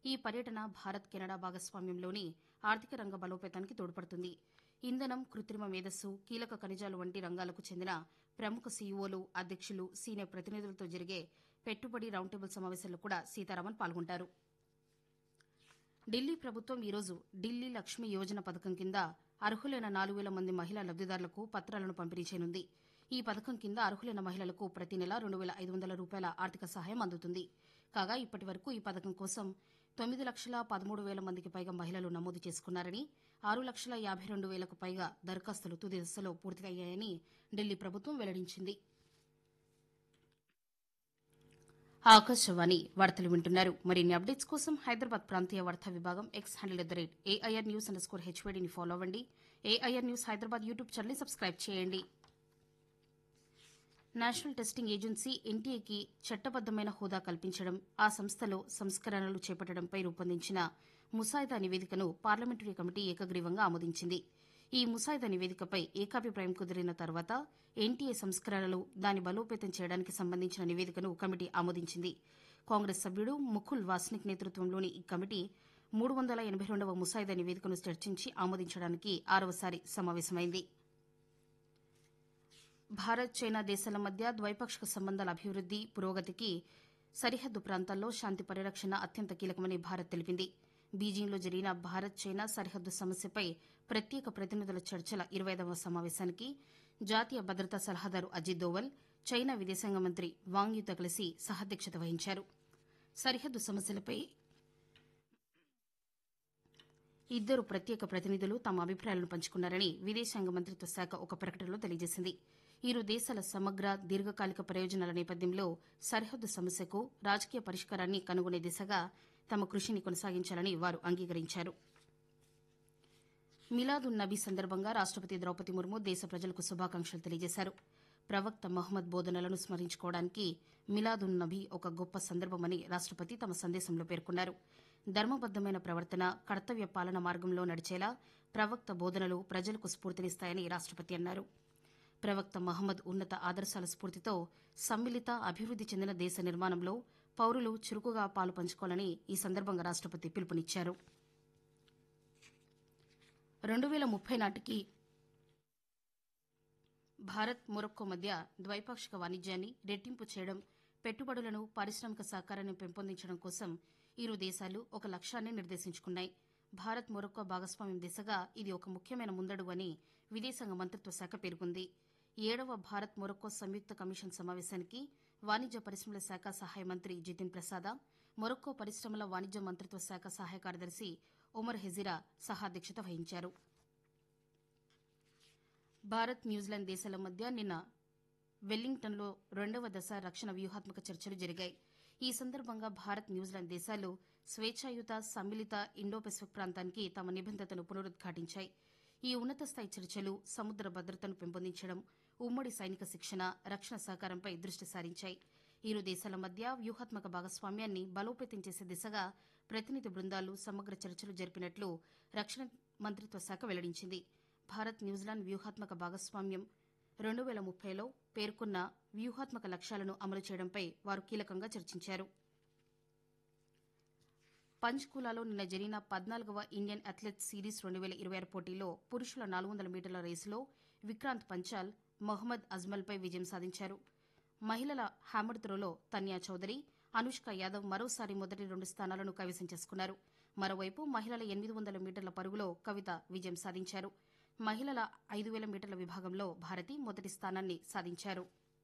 ఈ పర్యటన భారత్ కెనడా భాగస్వామ్యంలోని ఆర్థిక రంగ బలోపేతానికి తోడ్పడుతుంది ఇంధనం కృత్రిమ మేధస్సు కీలక ఖనిజాలు వంటి రంగాలకు చెందిన ప్రముఖ సీఈఓలు అధ్యక్షులు సీనియర్ ప్రతినిధులతో జరిగే పెట్టుబడి రౌండ్ టేబుల్ సమావేశంలో కూడా సీతారామన్ పాల్గొంటారు ఢిల్లీ ప్రభుత్వం ఈరోజు ఢిల్లీ లక్ష్మి యోజన పథకం కింద అర్హులైన నాలుగు వేల మంది మహిళా లబ్దిదారులకు పత్రాలను పంపిణీ చేయనుంది ఈ పథకం కింద అర్హులైన మహిళలకు ప్రతి నెల రెండు వేల ఐదు వందల రూపాయల ఆర్థిక సహాయం అందుతుంది కాగా ఇప్పటి వరకు ఈ పథకం కోసం తొమ్మిది లక్షల పదమూడు వేల మందికి పైగా మహిళలు నమోదు చేసుకున్నారని ఆరు లక్షల యాభై రెండు వేలకు పైగా దరఖాస్తులు తుది దశలో పూర్తయ్యాయని ఢిల్లీ ప్రభుత్వం వెల్లడించింది ఆకాశవాణి వార్తలు వింటున్నారు మరిన్ని అప్డేట్స్ కోసం హైదరాబాద్ ప్రాంతీయ వార్తా విభాగం X handle at the rate AIR news underscore స్కోర్ హెచ్వేడిని ఫాలో అవ్వండి ఏఐఆర్ న్యూస్ హైదరాబాద్ యూట్యూబ్ ఛానల్ని సబ్స్క్రైబ్ చేయండి నేషనల్ టెస్టింగ్ ఏజెన్సీ ఎన్టీఏకి చట్టబద్దమైన హోదా కల్పించడం ఆ సంస్థలో సంస్కరణలు చేపట్టడంపై రూపొందించిన ముసాయిదా నివేదికను పార్లమెంటరీ కమిటీ ఏకగ్రీవంగా ఆమోదించింది ఈ ముసాయిదా నివేదికపై ఏకాభిప్రాయం కుదిరిన తర్వాత ఎన్టీఏ సంస్కరణలు దాని బలోపేతం చేయడానికి సంబంధించిన నివేదికను కమిటీ ఆమోదించింది కాంగ్రెస్ సభ్యుడు ముకుల్ వాస్నిక్ నేతృత్వంలోని ఈ కమిటీ మూడు వందల ఎనబై రెండవ ముసాయిదా నివేదికను చర్చించి ఆమోదించడానికి ఆరవసారి సమావేశమైంది భారత్ చైనా దేశాల మధ్య ద్వైపాక్షిక సంబంధాల అభివృద్ది పురోగతికి సరిహద్దు ప్రాంతాల్లో శాంతి పరిరక్షణ అత్యంత కీలకమని భారత్ తెలిపింది బీజింగ్లో జరిగిన భారత్ చైనా సరిహద్దు సమస్యపై ప్రత్యేక ప్రతినిధుల చర్చల ఇరవైదవ సమావేశానికి జాతీయ భద్రతా సలహాదారు అజిత్ దోవల్ చైనా విదేశాంగ మంత్రి వాంగ్ యూతో కలిసి సహాధ్యక్షత వహించారు సరిహద్దు సమస్యలపై ఇద్దరు ప్రత్యేక ప్రతినిధులు తమ అభిప్రాయాలను పంచుకున్నారని విదేశాంగ మంత్రిత్వ శాఖ ఒక ప్రకటనలో తెలియజేసింది ఇరు దేశాల సమగ్ర దీర్ఘకాలిక ప్రయోజనాల నేపథ్యంలో సరిహద్దు సమస్యకు రాజకీయ పరిష్కారాన్ని కనుగొనే దిశగా తమ కృషిని కొనసాగించాలని వారు అంగీకరించారు మిలాదున్ నబీ సందర్భంగా రాష్టపతి ద్రౌపది ముర్ము దేశ ప్రజలకు శుభాకాంక్షలు తెలియజేశారు ప్రవక్త మహమ్మద్ బోధనలను స్మరించుకోవడానికి మిలాదున్ నబీ ఒక గొప్ప సందర్భమని రాష్టపతి తమ సందేశంలో పేర్కొన్నారు ధర్మబద్దమైన ప్రవర్తన కర్తవ్య పాలన మార్గంలో నడిచేలా ప్రవక్త బోధనలు ప్రజలకు స్ఫూర్తినిస్తాయని రాష్టపతి అన్నారు ప్రవక్త మహమ్మద్ ఉన్నత ఆదర్శాల స్ఫూర్తితో సమ్మిళిత అభివృద్ది చెందిన దేశ నిర్మాణంలో పౌరులు చురుకుగా పాలు పంచుకోవాలని ఈ సందర్భంగా రాష్టపతి పిలుపునిచ్చారు రెండు వేల ముప్పై నాటికి భారత్ మొరక్కో మధ్య ద్వైపాక్షిక వాణిజ్యాన్ని రెట్టింపు చేయడం పెట్టుబడులను పారిశ్రామిక సహకారాన్ని పెంపొందించడం కోసం ఇరు దేశాలు ఒక లక్ష్యాన్ని నిర్దేశించుకున్నాయి భారత్ మొరక్కో భాగస్వామ్యం దిశగా ఇది ఒక ముఖ్యమైన ముందడుగు అని విదేశాంగ మంత్రిత్వ శాఖ పేర్కొంది ఏడవ భారత్ మొరక్కో సంయుక్త కమిషన్ సమావేశానికి వాణిజ్య పరిశ్రమల శాఖ సహాయ మంత్రి జితిన్ ప్రసాద మొరక్కో పరిశ్రమల వాణిజ్య మంత్రిత్వ శాఖ సహాయ కార్యదర్శి ఒమర్ హెజిరా సహాధ్యక్షత వహించారు భారత్ న్యూజిలాండ్ దేశాల మధ్య నిన్న వెల్లింగ్టన్లో రెండవ దశ రక్షణ వ్యూహాత్మక చర్చలు జరిగాయి ఈ సందర్భంగా భారత్ న్యూజిలాండ్ దేశాలు స్వేచ్ఛాయుత సమ్మిళిత ఇండో పెసిఫిక్ ప్రాంతానికి తమ నిబంధతను పునరుద్ఘాటించాయి ఈ ఉన్నత స్థాయి చర్చలు సముద్ర భద్రతను పెంపొందించడం ఉమ్మడి సైనిక శిక్షణ రక్షణ సహకారంపై దృష్టి సారించాయి ఇరు దేశాల మధ్య వ్యూహాత్మక భాగస్వామ్యాన్ని బలోపేతం చేసే దిశగా ప్రతినిధి బృందాలు సమగ్ర చర్చలు జరిపినట్లు రక్షణ మంత్రిత్వ శాఖ వెల్లడించింది భారత్ న్యూజిలాండ్ వ్యూహాత్మక భాగస్వామ్యం రెండు వేల ముప్పైలో పేర్కొన్న వ్యూహాత్మక లక్ష్యాలను అమలు చేయడంపై వారు కీలకంగా చర్చించారు పంచ్కులాలో నిన్న జరిగిన పద్నాలుగవ ఇండియన్ అథ్లెట్స్ సిరీస్ రెండు వేల ఇరవై ఆరు పోటీలో పురుషుల నాలుగు వందల మీటర్ల రేసులో విక్రాంత్ పంచాల్ మొహమ్మద్ అజ్మల్పై విజయం సాధించారు మహిళల హ్యామర్ త్రోలో తన్యా చౌదరి అనుష్క యాదవ్ మరోసారి మొదటి రెండు స్థానాలను కైవసం చేసుకున్నారు మరోవైపు మహిళల ఎనిమిది వందల మీటర్ల పరుగులో కవిత విజయం సాధించారు మహిళల ఐదు వేల మీటర్ల విభాగంలో భారతి మొదటి స్థానాన్ని సాధించారు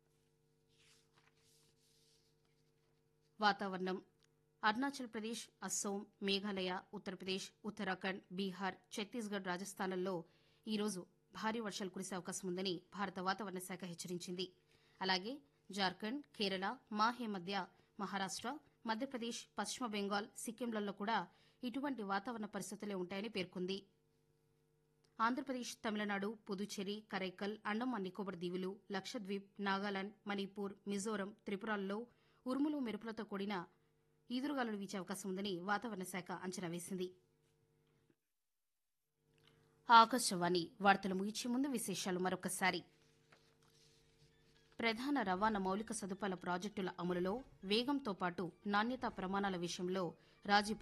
వాతావరణం అరుణాచల్ ప్రదేశ్ అస్సోం మేఘాలయ ఉత్తరప్రదేశ్ ఉత్తరాఖండ్ బీహార్ ఛత్తీస్గఢ్ రాజస్థాన్లలో ఈరోజు భారీ వర్షాలు కురిసే అవకాశం ఉందని భారత వాతావరణ శాఖ హెచ్చరించింది అలాగే జార్ఖండ్ కేరళ మాహే మధ్య మహారాష్ట మధ్యప్రదేశ్ పశ్చిమ బెంగాల్ సిక్కింలలో కూడా ఇటువంటి వాతావరణ పరిస్థితులే ఉంటాయని పేర్కొంది ఆంధ్రప్రదేశ్ తమిళనాడు పుదుచ్చేరి కరైకల్ అండమాన్ నికోబార్ దీవులు లక్షద్వీప్ నాగాలాండ్ మణిపూర్ మిజోరం త్రిపురల్లో ఉరుములు మెరుపులతో కూడిన ఈదురుగాలులు వీచే అవకాశం ఉందని వాతావరణ శాఖ అంచనా వేసింది ఆకాశవాణి వార్తలు ముగించే ముందు విశేషాలు మరొకసారి ప్రధాన రవాణా మౌలిక సదుపాయాల ప్రాజెక్టుల అమలులో వేగంతో పాటు నాణ్యతా ప్రమాణాల విషయంలో రాజీ